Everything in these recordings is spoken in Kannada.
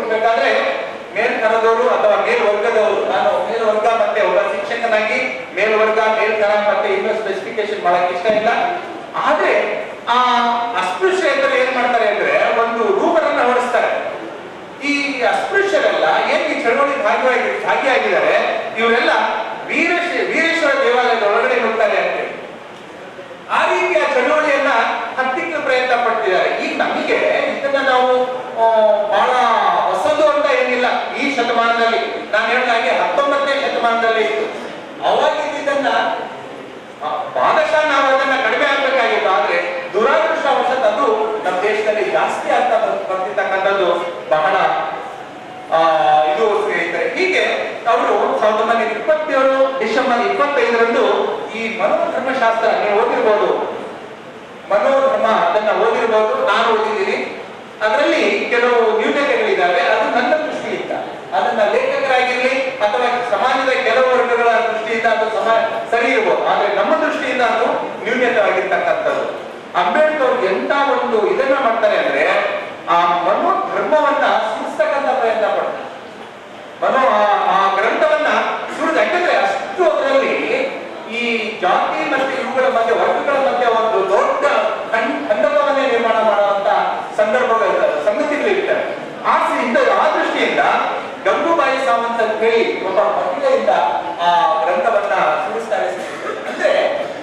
ಹೋಗ್ಬೇಕಾದ್ರೆ ಮೇಲ್ತನದವರು ಅಥವಾ ಮೇಲ್ವರ್ಗದವರು ನಾನು ಮೇಲ್ವರ್ಗ ಮತ್ತೆ ಒಬ್ಬ ಶಿಕ್ಷಕನಾಗಿ ಮೇಲ್ವರ್ಗ ಮೇಲ್ತನ ಮತ್ತೆ ಇನ್ನೂ ಸ್ಪೆಸಿಫಿಕೇಶನ್ ಮಾಡಕ್ ಇಷ್ಟ ಇಲ್ಲ ಆದ್ರೆ ಆ ಅಸ್ಪೃಶ್ಯತರು ಏನ್ ಮಾಡ್ತಾರೆ ಅಂದ್ರೆ ಒಂದು ರೂಪರನ್ನ ಹೊಡಿಸ್ತಾರೆ ಈ ಅಸ್ಪೃಶ್ಯರೆಲ್ಲ ಏನ್ ಈ ಚಳವಳಿ ಭಾಗಿಯಾಗಿ ಭಾಗಿಯಾಗಿದ್ದಾರೆ ಇವರೆಲ್ಲ ವೀರೇಶ ವೀರೇಶ್ವರ ದೇವಾಲಯದ ಒಳಗಡೆ ಹೋಗ್ತಾರೆ ಅಂತೇಳಿ ಆ ರೀತಿಯ ಚಳುವಳಿಯನ್ನ ಹತ್ತಿಕ್ಕಲು ಪ್ರಯತ್ನ ಪಡ್ತಿದ್ದಾರೆ ಈಗ ನಮಗೆ ಇದನ್ನ ನಾವು ಆ, ಬಹಳ ಹೊಸದು ಅಂತ ಏನಿಲ್ಲ ಈ ಶತಮಾನದಲ್ಲಿ ನಾನು ಹೇಳಿದ ಹಾಗೆ ಹತ್ತೊಂಬತ್ತನೇ ಶತಮಾನದಲ್ಲಿ ಇತ್ತು ಅವಾಗಿದ್ದನ್ನ ಆ, ಭಾಗಶಃ ನಾವು ಅದನ್ನ ಕಡಿಮೆ ಆಗ್ಬೇಕಾಗಿತ್ತು ಆದ್ರೆ ದುರಾದೃಷ್ಟವಶತ್ ಅದು ನಮ್ಮ ದೇಶದಲ್ಲಿ ಜಾಸ್ತಿ ಆಗ್ತಾ ಬರ್- ಬರ್ತಿರ್ತಕ್ಕಂಥದ್ದು ಬಹಳ ಆ, ಇದು ಸ್ನೇಹಿತರೆ ಹೀಗೆ ಅವರು ಸಾವಿರದ ಒಂಬೈನೂರ ಇಪ್ಪತ್ತೇಳು ಡಿಸೆಂಬರ್ ಇಪ್ಪತ್ತೈದರಂದು ಈ ಮನೋಧರ್ಮಶಾಸ್ತ್ರ ನೀವು ಓದಿರ್ಬೋದು ಮನೋಧರ್ಮ ಅದನ್ನ ಓದಿರ್ಬೋದು ನಾನು ಓದಿದ್ದೀನಿ ಅದರಲ್ಲಿ ಕೆಲವು ನ್ಯೂನತೆಗಳಿದ್ದಾವೆ ಅದು ನನ್ನ ದೃಷ್ಟಿಯಿಂದ ಅದನ್ನ ಲೇಖಕರಾಗಿರ್ಲಿ ಅಥವಾ ಸಮಾಜದ ಕೆಲವು ವರ್ಗಗಳ ದೃಷ್ಟಿಯಿಂದ ಅದು ಸಮ ಸರಿ ಇರ್ಬೋದು ಆದ್ರೆ ನಮ್ಮ ದೃಷ್ಟಿಯಿಂದ ಅದು ನ್ಯೂನ್ಯತವಾಗಿರ್ತಕ್ಕಂಥದ್ದು ಅಂಬೇಡ್ಕರ್ ಅವ್ರು ಎಂತ ಒಂದು ಇದನ್ನ ಮಾಡ್ತಾರೆ ಅಂದ್ರೆ ಆ ಮನೋಧರ್ಮವನ್ನ ಸೃಷ್ಟಿಸ್ತಕ್ಕಂಥ ಪ್ರಯತ್ನ ಪಡ್ತಾರೆ ಮನೋ ಆ- ಆ ಗ್ರಂಥವನ್ನ ಸುರಿದ ಯಾಕಂದ್ರೆ ಅಷ್ಟು ಅದರಲ್ಲಿ ಈ ಜಾತಿ ಮತ್ತೆ ಇವುಗಳ ಮಧ್ಯೆ ವರ್ಗಗಳ ಮಧ್ಯೆ ಒಂದು ದೊಡ್ಡ ಖಂಡ್- ಖಂಡಕವನ್ನೇ ನಿರ್ಮಾಣ ಮಾಡುವಂತ ಸಂದರ್ಭಗಳು ಸಂಗತಿಗಳಿರ್ತವೆ ಆ ಇಂದ ಆ ದೃಷ್ಟಿಯಿಂದ ಗಂಗೂಬಾಯಿ ಸಾವಂತ್ ಅಂತ ಹೇಳಿ ಒಬ್ಬ ಮಹಿಳೆಯಿಂದ ಆ ಗ್ರಂಥವನ್ನ ಸುರಿಸ್ತಾರೆ ಅಂದ್ರೆ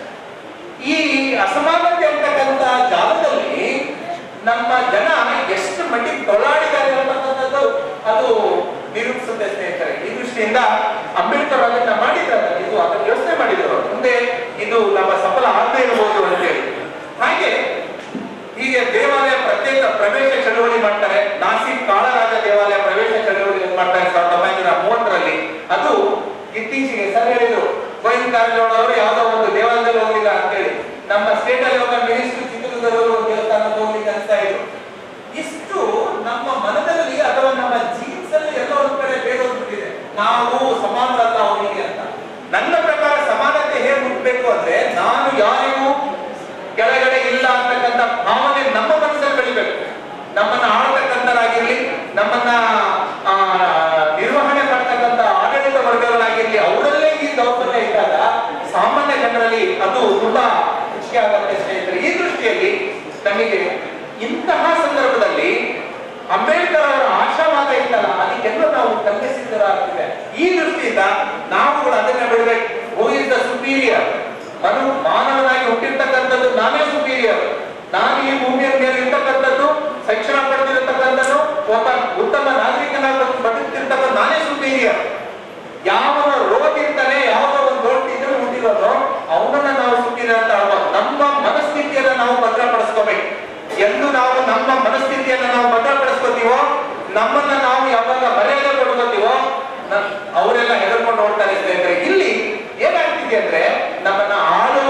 ಈ ಅಸಮಾನತೆ ಅಂತಕ್ಕಂಥ ಜಾಗದಲ್ಲಿ ನಮ್ಮ ಜನ ಎಷ್ಟು ಮಟ್ಟಿಗೆ ತೊಳಾಡಿದ್ದಾರೆ ಅನ್ನತಕ್ಕಂಥದ್ದು ಅದು ನಿರೂಪಿಸುತ್ತೆ ಸ್ನೇಹಿತರೆ ಈ ದೃಷ್ಟಿಯಿಂದ ಅಂಬೇಡ್ಕರ್ ಅದನ್ನ ಮಾಡಿದ್ರಲ್ಲ ಇದು ಅದನ್ನ ಯೋಚನೆ ಮಾಡಿದ್ರು ಮುಂದೆ ಇದು ನಮ್ಮ ಸಫಲ ಆಗದೆ ಇರಬಹುದು ಅಂತೇಳಿ ಹಾಗೆ ಹೀಗೆ ದೇವಾಲಯ ಪ್ರತ್ಯೇಕ ಪ್ರವೇಶ ಚಳವಳಿ ಮಾಡ್ತಾರೆ ನಾಸಿಕ್ ಕಾಳರಾಜ ದೇವಾಲಯ ಪ್ರವೇಶ ಚಳವಳಿ ಮಾಡ್ತಾರೆ ಸಾವಿರದ ಒಂಬೈನೂರ ಮೂವತ್ತರಲ್ಲಿ ಅದು ಇತ್ತೀಚೆಗೆ ಸರ್ ಹೇಳಿದ್ರು ಗೋವಿಂದ ಕಾರಜೋಳ ಅವರು ಯಾವುದೋ ಒಂದು ದೇವಾಲಯದಲ್ಲಿ ಹೋಗಿಲ್ಲ ಅಂತೇಳಿ ನಮ್ಮ ಸ್ಟೇಟ್ ಅಲ್ಲಿ ಒಬ್ಬ ಮಿನಿಸ್ಟರ್ ಚಿತ್ರದುರ್ಗದವರು ಒಂದು ದೇವಸ್ಥಾನಕ್ಕೆ ಹೋಗ್ಲಿಕ್ಕೆ ಅನಿಸ್ತಾ ಇದ್ರು ಇಷ್ಟು ನಮ್ಮ ಮನದಲ್ಲಿ ಅಥವಾ ನಮ್ಮ ಜೀನ್ಸ್ ಅಲ್ಲಿ ಎಲ್ಲ ಒಂದ್ ಕಡೆ ಬೇಡೋಗ್ಬಿಟ್ಟಿದೆ ನಾವು ಸಮಾನರಲ್ಲ ಅವರಿಗೆ ಅಂತ ನನ್ನ ಪ್ರಕಾರ ಸಮಾನತೆ ಹೇಗೆ ಹುಟ್ಟಬೇಕು ಅಂದ್ರೆ ನಾನು ಯಾರಿಗೂ ಕೆಳಗಡೆ ಇಲ್ಲ ಅಂತಕ್ಕಂಥ ಭಾವನೆ ನಮ್ಮ ಮನಸ್ಸಲ್ಲಿ ಬೆಳಿಬೇಕು ನಮ್ಮನ್ನ ಆಳ್ತಕ್ಕಂಥರಾಗಿರ್ಲಿ ನಮ್ಮನ್ನ ಆ, ನಿರ್ವಹಣೆ ಮಾಡ್ತಕ್ಕಂಥ ಆಡಳಿತ ವರ್ಗಗಳಾಗಿರ್ಲಿ ಅವರಲ್ಲೇ ಈ ದೌರ್ಬಲ್ಯ ಇದ್ದಾಗ ಸಾಮಾನ್ಯ ಜನರಲ್ಲಿ ಅದು ತುಂಬಾ ಹೆಚ್ಚಿಗೆ ಆಗುತ್ತೆ ಸ್ನೇಹಿತರೆ ಈ ದೃಷ್ಟಿಯಲ್ಲಿ ನಮಗೆ ಇಂತಹ ಸಂದರ್ಭದಲ್ಲಿ ಅಂಬೇಡ್ಕರ್ ಅವರ ಆಶಾವಾದ ಇತ್ತಲ್ಲ ಅದಕ್ಕೆಲ್ಲ ನಾವು ಕಲ್ಪಿಸಿದ್ದರಾಗ್ತಿದೆ ಈ ದೃಷ್ಟಿಯಿಂದ ನಾವು ಕೂಡ ಅದನ್ನ ಬಿಡಬೇಕು ಹೂ ಇಸ್ ದ ಸುಪೀರಿಯರ್ ಮನು ಮಾನವನಾಗಿ ಹುಟ್ಟಿರ್ತಕ್ಕಂಥದ್ದು ನಾನೇ ಸುಪೀರಿಯರ್ ನಾನು ಈ ಭೂಮಿಯ ಮೇಲೆ ಇರ್ತಕ್ಕಂಥದ್ದು ಶಿಕ್ಷಣ ಪಡೆದಿರತಕ್ಕಂಥದ್ದು ಒಬ್ಬ ಉತ್ತಮ ನಾಗರಿಕನಾಗಿ ಬದುಕ್ತಿರ್ತಕ್ಕಂಥ ನಾನೇ ಸುಪೀರಿಯರ್ ಯಾವ ರೋಗ ಇರ್ತಾನೆ ಯಾವ ಒಂದು ದೊಡ್ಡ ಇದ್ರೆ ಹುಟ್ಟಿರೋದು ಅವನನ್ನ ನಾವು ಸುಪೀರಿಯರ್ ಅಂತ ಹೇಳ್ಬೋದು ನಮ್ಮ ಮನಸ್ಥಿತಿಯನ್ನ ನಾವು ಭದ್ರಪಡಿಸ್ಕೋಬೇಕು ಎಂದು ನಾವು ನಮ್ಮ ಮನಸ್ಥಿತಿಯನ್ನ ನಾವು ಭದ್ರಪಡಿಸ್ಕೋತೀವೋ ನಮ್ಮನ್ನ ನಾವು ಯಾವಾಗ ಮರ್ಯಾದೆ ಕೊಡ್ಕೋತೀವೋ ನ- ಅವರೆಲ್ಲ ಹೆದರ್ಕೊಂಡು ಹೋಗ್ತಾರೆ ಸ್ನೇಹಿತರೆ ಇಲ್ಲಿ ಏನಾಗ್ತಿದೆ ಅಂದ್ರೆ ನಮ್ಮನ್ನ ಆಳುವ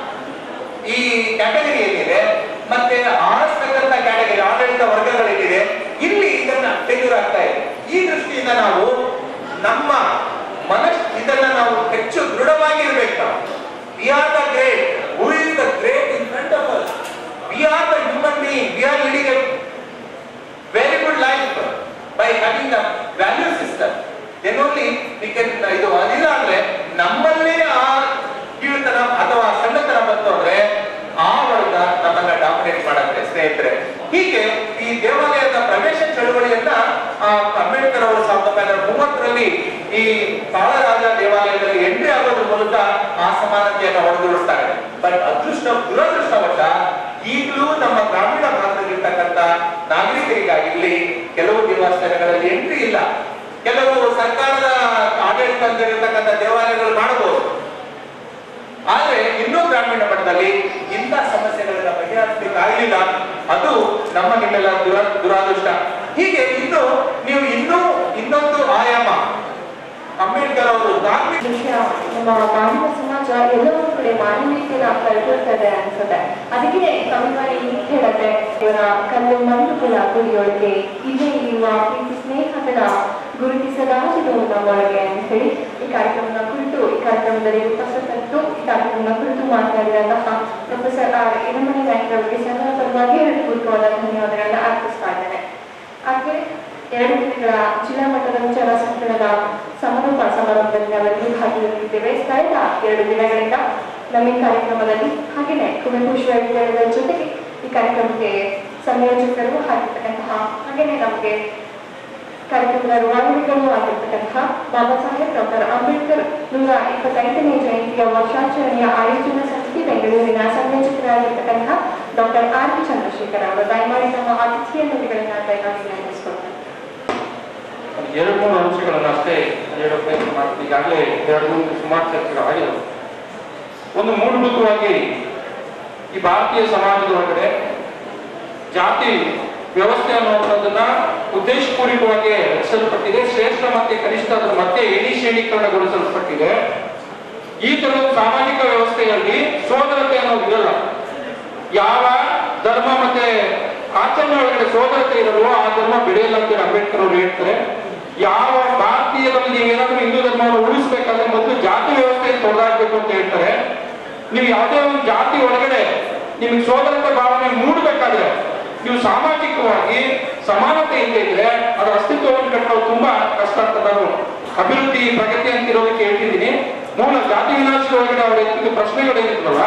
ಈ ಕ್ಯಾಟಗರಿ ಏನಿದೆ ಮತ್ತೆ ಆಳಿಸ್ತಕ್ಕಂಥ ಕ್ಯಾಟಗರಿ ಆಡಳಿತ ವರ್ಗಗಳೇನಿದೆ ಇಲ್ಲಿ ಇದನ್ನ ಫೇಲ್ಯೂರ್ ಆಗ್ತಾ ಇದೆ ಈ ದೃಷ್ಟಿಯಿಂದ ನಾವು ನಮ್ಮ ಮನಸ್ ಇದನ್ನ ನಾವು ಹೆಚ್ಚು ದೃಢವಾಗಿರ್ಬೇಕು ನಾವು we are the great who is the great in front of us we are the human being we are leading a very good life by having a value system then only we can ಇದು ಅದಿಲ್ಲ ಅಂದ್ರೆ ನಮ್ಮಲ್ಲೇ ಆ ಕೀಳ್ತನ ಅಥವಾ ಸಣ್ಣತನ ಬಂತು ಅಂದ್ರೆ ಆ ವರ್ಗ ನಮ್ಮನ್ನ ಡಾಮಿನೇಟ್ ಮಾಡುತ್ತೆ ಸ್ನೇಹಿತರೆ ಹೀಗೆ ಈ ದೇವಾಲಯದ ಪ್ರವೇಶ ಚಳುವಳಿಯನ್ನ ಆ, ಅಂಬೇಡ್ಕರ್ ಅವರು ಸಾವಿರದ ಒಂಬೈನೂರ ಮೂವತ್ತರಲ್ಲಿ ಈ ಕಾಳರಾಜ ದೇವಾಲಯದಲ್ಲಿ ಎಂಟ್ರಿ ಆಗೋದ್ರ ಮೂಲಕ ಆ ಸಮಾನತೆಯನ್ನು ಹೊಡೆದುಡಿಸ್ತಾರೆ ಬಟ್ ಅದೃಷ್ಟ ದುರದೃಷ್ಟವಶ ಈಗಲೂ ನಮ್ಮ ಗ್ರಾಮೀಣ ಭಾಗದಲ್ಲಿರ್ತಕ್ಕಂಥ ನಾಗರಿಕರಿಗಾಗಿರ್ಲಿ ಕೆಲವು ದೇವಸ್ಥಾನಗಳಲ್ಲಿ ಎಂಟ್ರಿ ಇಲ್ಲ ಕೆಲವು ಸರ್ಕಾರದ ಆಡಳಿತದಲ್ಲಿರ್ತಕ್ಕಂಥ ದೇವಾಲಯಗಳು ಮಾಡಬಹುದು ಆದ್ರೆ ಇನ್ನೂ ಗ್ರಾಮೀಣ ಮಟ್ಟದಲ್ಲಿ ಇಂಥ ಸಮಸ್ಯೆಗಳನ್ನ ಬಗೆಹರಿಸಲಿಕ್ಕಾಗಲಿಲ್ಲ ಅದು ನಮ್ಮ ನಿಮ್ಮೆಲ್ಲ ದುರ ದುರಾದೃಷ್ಟ ಹೀಗೆ ಇನ್ನು ನೀವು ಇನ್ನೂ ಇನ್ನೊಂದು ಆಯಾಮ ಅಂಬೇಡ್ಕರ್ ಅವರು ಧಾರ್ಮಿಕ ವಿಷಯ ನಮ್ಮ ಮಾನವ ಸಮಾಜ ಎಲ್ಲೋ ಒಂದ್ ಕಡೆ ಮಾನವೀಯತೆನ ಕಳ್ಕೊಳ್ತದೆ ಅನ್ಸುತ್ತೆ ಅದಕ್ಕೆ ಕವಿವಾಣಿ ಹೀಗೆ ಹೇಳುತ್ತೆ ಇವರ ಕಲ್ಲು ಮಣ್ಣು ಕುಲ ಗುರಿಯೊಳಗೆ ಇಲ್ಲೇ ಇರುವ ಪ್ರೀತಿ ಸ್ನೇಹಗಳ ಗುರುತಿಸಲಾಗದು ನಮ್ಮೊಳಗೆ ಅಂತ ಹೇಳಿ ಈ ಕಾರ್ಯಕ್ರಮದ ಕುರಿತು ಈ ಕಾರ್ಯಕ್ರಮದಲ್ಲಿ ಉಪಸ್ಥಿತರಿದ್ದು ಈ ಕಾರ್ಯಕ್ರಮದ ಕುರಿತು ಮಾತನಾಡಿದಂತಹ ಪ್ರೊಫೆಸರ್ ಆರ್ ಹಿರಮಣಿ ನಾಯ್ಕ ಅವರಿಗೆ ಸಹ ಪರವಾಗಿ ಹೃತ್ಪೂರ್ವಕವಾದ ಧನ್ಯವಾದಗಳನ್ನ ಅರ್ಪಿಸ್ತಾ ಇದ್ದೇನೆ ಹಾಗೆ ಎರಡು ದಿನಗಳ ಜಿಲ್ಲಾ ಮಟ್ಟದ ವಿಚಾರ ಸಂಕಿರಣದ ಸಮಾರೋಪ ಸಮಾರಂಭದಲ್ಲಿ ನಾವೆಲ್ಲರೂ ಭಾಗಿಯಾಗಿದ್ದೇವೆ ಕಳೆದ ಎರಡು ದಿನಗಳಿಂದ ನಮ್ಮ ಈ ಕಾರ್ಯಕ್ರಮದಲ್ಲಿ ಹಾಗೆಯೇ ಕುವೆಂಪು ವಿಶ್ವವಿದ್ಯಾಲಯದ ಜೊತೆಗೆ ಈ ಕಾರ್ಯಕ್ರಮಕ್ಕೆ ಸಂಯೋಜಕರು ಆಗಿರ್ತಕ್ಕಂತಹ ಹಾಗೆಯೇ ನಮಗೆ ಕಾರ್ಯಕ್ರಮದ ರುವಾನಿಗಳು ಆಗಿರ್ತಕ್ಕಂತಹ ಬಾಬಾ ಸಾಹೇಬ್ ಡಾಕ್ಟರ್ ಅಂಬೇಡ್ಕರ್ ನೂರ ಇಪ್ಪತ್ತೈದನೇ ಜಯಂತಿಯ ವರ್ಷಾಚರಣೆಯ ಆಯೋಜನಾ ಸಮಿತಿ ಬೆಂಗಳೂರಿನ ಸಂಯೋಜಕರಾಗಿರ್ತಕ್ಕಂತಹ ಡಾಕ್ಟರ್ ಆರ್ ವಿ ಚಂದ್ರಶೇಖರ್ ಅವರು ದಯಮಾಡಿ ನಮ್ಮ ಅತಿಥಿಯ ನುಡಿಗಳನ್ನ ದಯಮಾಡಿ ನೆನಪಿಸ್ಕೊಳ್ತಾರೆ ಎರಡು ಮೂರು ಅಂಶಗಳನ್ನು ಅಷ್ಟೇ ಹೇಳೋ ಪ್ರಯತ್ನ ಮಾಡ್ತೀನಿ ಈಗಾಗಲೇ ಎರಡು ಮೂರು ಸುಮಾರು ಚರ್ಚೆಗಳು ಆಗಿವೆ ಒಂದು ಮೂಲಭೂತವಾಗಿ ಈ ಭಾರತೀಯ ಸಮಾಜದ ಒಳಗಡೆ ಜಾತಿ ವ್ಯವಸ್ಥೆ ಅನ್ನುವಂಥದ್ದನ್ನ ಉದ್ದೇಶಪೂರ್ವಕವಾಗಿ ರಚಿಸಲ್ಪಟ್ಟಿದೆ ಶ್ರೇಷ್ಠ ಮತ್ತೆ ಕನಿಷ್ಠ ಅದರ ಮಧ್ಯೆ ಎಣಿ ಶ್ರೇಣೀಕರಣಗೊಳಿಸಲ್ಪಟ್ಟಿದೆ ಈ ತರದ ಸಾಮಾಜಿಕ ವ್ಯವಸ್ಥೆಯಲ್ಲಿ ಸೋದರತೆ ಅನ್ನೋದು ಇರಲ್ಲ ಯಾವ ಧರ್ಮ ಮತ್ತೆ ಆಚರಣೆ ಒಳಗಡೆ ಸೋದರತೆ ಇರಲ್ವೋ ಆ ಧರ್ಮ ಬೆಳೆಯಲ್ಲ ಅಂತ ಅಂಬೇಡ್ಕರ್ ಅವರು ಹೇಳ್ತಾರೆ ಯಾವ ಭಾರತೀಯರಲ್ಲಿ ನೀವೇನಾದ್ರೂ ಹಿಂದೂ ಧರ್ಮವನ್ನು ಉಳಿಸ್ಬೇಕಾದ್ರೆ ಮೊದಲು ಜಾತಿ ವ್ಯವಸ್ಥೆ ತೊಡೆದಾಕ್ಬೇಕು ಅಂತ ಹೇಳ್ತಾರೆ ನೀವು ಯಾವುದೇ ಒಂದು ಜಾತಿ ಒಳಗಡೆ ನಿಮಗೆ ಸೋದರತೆ ಭಾವನೆ ಮೂಡಬೇಕಾದ್ರೆ ನೀವು ಸಾಮಾಜಿಕವಾಗಿ ಸಮಾನತೆ ಇಲ್ಲದೆ ಇದ್ರೆ ಅದರ ಅಸ್ತಿತ್ವವನ್ನು ಕಟ್ಟೋದು ತುಂಬಾ ಕಷ್ಟ ಅಂತ ನಾನು ಅಭಿವೃದ್ಧಿ ಪ್ರಗತಿ ಅಂತ ಇರೋದಕ್ಕೆ ಹೇಳ್ತಿದ್ದೀನಿ ಮೂಲ ಜಾತಿ ವಿನಾಶದ ಒಳಗಡೆ ಅವರ ಎತ್ತಿದ ಪ್ರಶ್ನೆಗಳೇನಿದ್ರಲ್ಲ